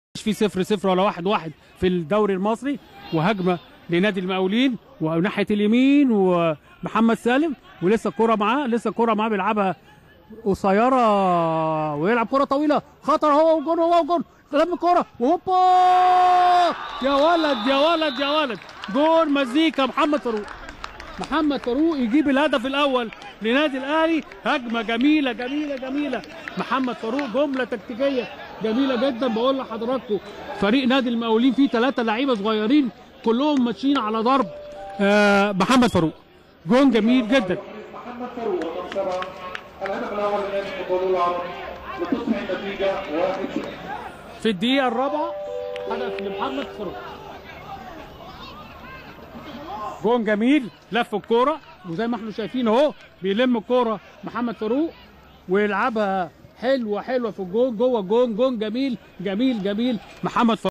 مش في صفر صفر ولا واحد واحد في الدوري المصري وهجمه لنادي المقاولين وناحيه اليمين ومحمد سالم ولسه الكره معاه لسه الكره معاه بيلعبها قصيره ويلعب كره طويله خطر هو وجون هو وجون لم الكره وهوبا يا ولد يا ولد يا ولد جول مزيكا محمد فاروق محمد فاروق يجيب الهدف الاول لنادي الاهلي هجمه جميله جميله جميله محمد فاروق جمله تكتيكيه جميله جدا بقول لحضراتكم فريق نادي المقاولين فيه ثلاثه لعيبه صغيرين كلهم ماشيين على ضرب آه محمد فاروق جون جميل جدا محمد فاروق رقم سبعة الهدف الأول لنادي الفضول العربي وتصبح النتيجة 1-0 في الدقيقه الرابعه هدف لمحمد فاروق جون جميل لف الكوره وزي ما احنا شايفين اهو بيلم الكوره محمد فاروق ويلعبها حلوه حلوه في الجون جوه الجون جون جميل جميل جميل محمد فاروق